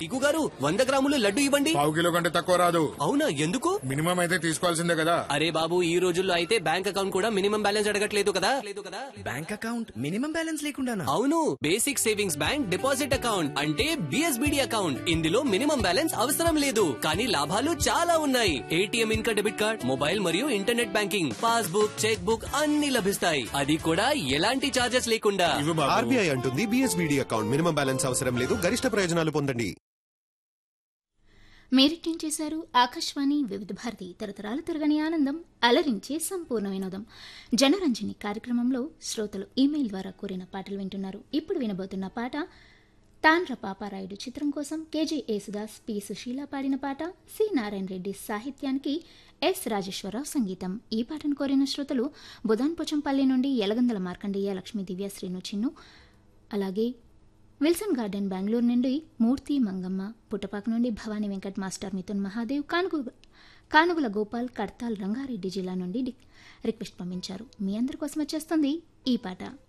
టికు గారు వంద గ్రాములు లడ్డు ఇవ్వండి పావు కిలో కంటే తక్కువ రాదు అవునా ఎందుకు మినిమం అయితే తీసుకోవాల్సిందే కదా అరే బాబు ఈ రోజుల్లో అయితే బ్యాంక్ అకౌంట్ కూడా మినిమం బ్యాలెన్స్ అడగట్లేదు కదా లేదు కదా బ్యాంక్ అకౌంట్ మినిమం బ్యాలెన్స్ లేకుండానా అవును basic savings bank deposit account అంటే బిఎస్బిడి అకౌంట్ ఇందులో మినిమం బ్యాలెన్స్ అవసరం లేదు కానీ లాభాలు చాలా ఉన్నాయి ఏటీఎం ఇంకా డెబిట్ కార్డ్ మొబైల్ మరియు internet banking passbook cheque book అన్ని లభిస్తాయి అది కూడా ఎలాంటి చార్జెస్ లేకుండా ఇవ్వు బాబు ఆర్బీఐ అంటుంది బీఎస్బీడీ అకౌంట్ మినిమం బ్యాలెన్స్ అవసరం లేదు గరిష్ట ప్రయోజనాలు పొందండి మీరిట్టింగ్ చేశారు ఆకాశవాణి వివిధ భారతి తరతరాల తిరగని ఆనందం అలరించే సంపూర్ణ వినోదం జనరంజని కార్యక్రమంలో శ్రోతలు ఇమెయిల్ ద్వారా కోరిన పాటలు వింటున్నారు ఇప్పుడు వినబోతున్న పాట తాండ్ర పాపారాయుడు చిత్రం కోసం కేజీ యేసుదాస్ పి సుశీల పాడిన పాట సి నారాయణ రెడ్డి సాహిత్యానికి ఎస్ రాజేశ్వరరావు సంగీతం ఈ పాటను కోరిన శ్రోతలు బుధాన్పోచంపల్లి నుండి యలగందల మార్కండేయ లక్ష్మీ దివ్య శ్రీను చిన్ను అలాగే విల్సన్ గార్డెన్ బెంగళూరు నుండి మూర్తి మంగమ్మ పుట్టపాక నుండి భవానీ వెంకట్ మాస్టర్ మిథున్ మహాదేవ్ కానుగు కానుగుల గోపాల్ కడ్తాల్ రంగారెడ్డి జిల్లా నుండి డి- రిక్వెస్ట్ పంపించారు మీ అందరి కోసం వచ్చేస్తుంది ఈ పాట